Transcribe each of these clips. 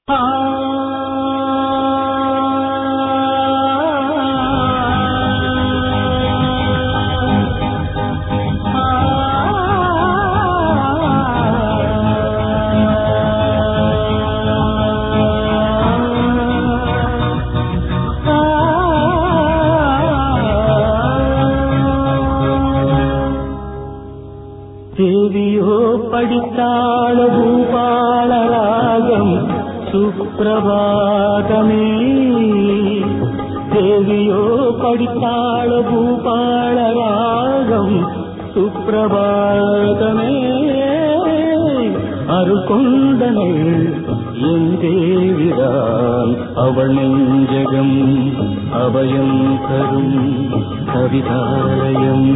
தேவியோ படித்தாள பூபாள ராகம் சுப்பிரபாதமே தேவியோ படித்தாள பூபாள ராகம் சுப்பிரபாதமே அருள் கொண்டனள் என் தேவிதான் அவள் நெஞ்சகம் அபயம் தரும் கவிதாலயம்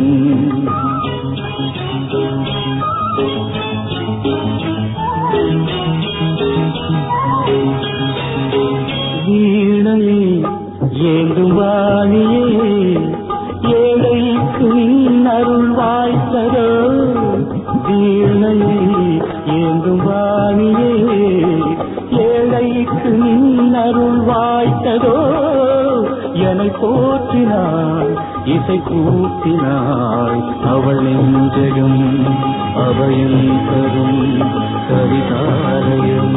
வீணையே ஏந்தும் வாணியே ஏழைக்கு நின் அருள் வாய்த்ததோ வீணையே ஏந்தும் வாணியே ஏழைக்கு நின் அருள் வாய்த்ததோ என்னை போற்றினாள் இசை கூட்டினாள் அவள் நெஞ்சகம் அபயம் தரும் கவிதாலயம்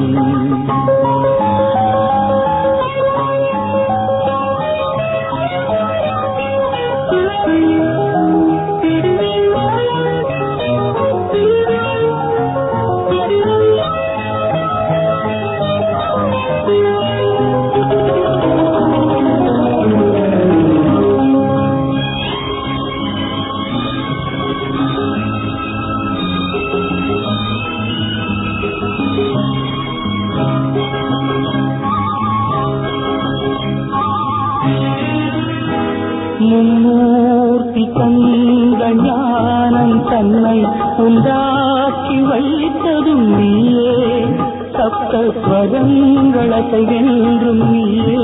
மும்மூர்த்தி தந்த ஞானம் தன்னை உண்டாக்கி வைத்ததும் நீயே சப்த ஸ்வரங்களத்தை வென்றும் நீயே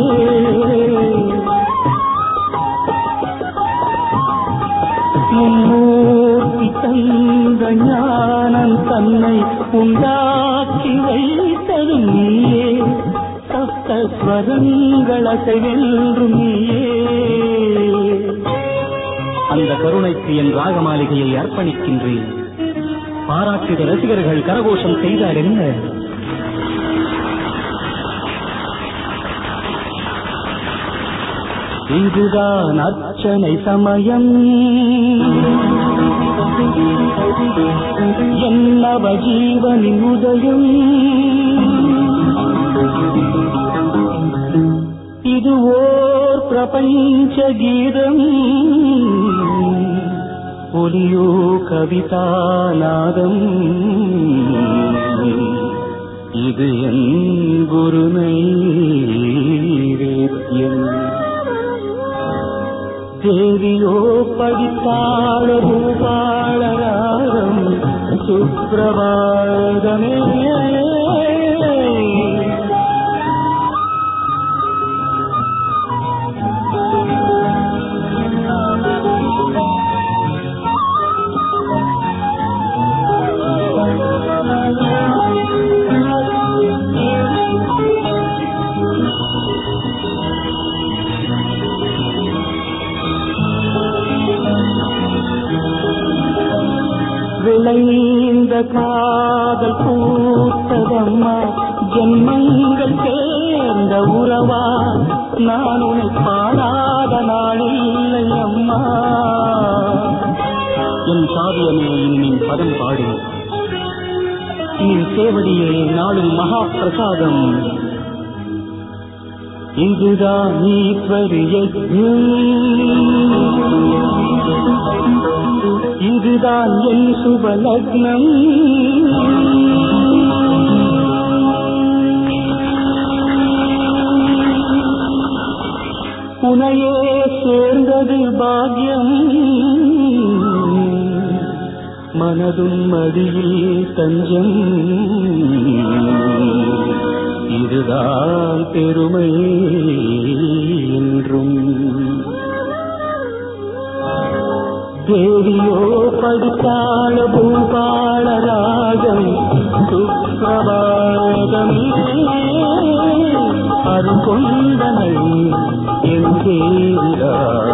மும்மூர்த்தி தந்த ஞானம் தன்னை உண்டாக்கி வைத்ததும் நீயே சப்த ஸ்வரங்களத்தை வென்றும் நீயே அந்த கருணைக்கு என் ராகமாளிகையை அர்ப்பணிக்கின்றேன் பாராட்டிட ரசிகர்கள் கரகோஷம் செய்தார் என்ன இதுதான் அர்ச்சனை சமயம் என்னவ ஜீவனின் உதயம் இது ஓர் பிரபஞ்ச கீதம் ஒலியோ கவிதாநாதம் இது என் குரு நைவேத்தியம் தேவியோ படித்தாள பூபாளராகம் சுப்பிரபாதமே விளைந்த காதல் பூத்ததம்மா ஜென்மங்கள் சேர்ந்த உறவா நான் உன்னை பாடாத நாளில்லை அம்மா என் காவியமே இனி பதம் பாடு நின் சேவடியே நாளும் மகா பிரசாதம் இதுதான் ஈஸ்வரிய இதுதான் என் சுப லக்னம் உனையே சேர்ந்தது பாக்யம் மனதும் மடியில் தஞ்சம் இதுதான் பெருமை என்றும் தேவியோ படித்தாள பூபாள ராகம் சுப்பிரபாதமே கரும்பொந்தனை என் தேவிராய்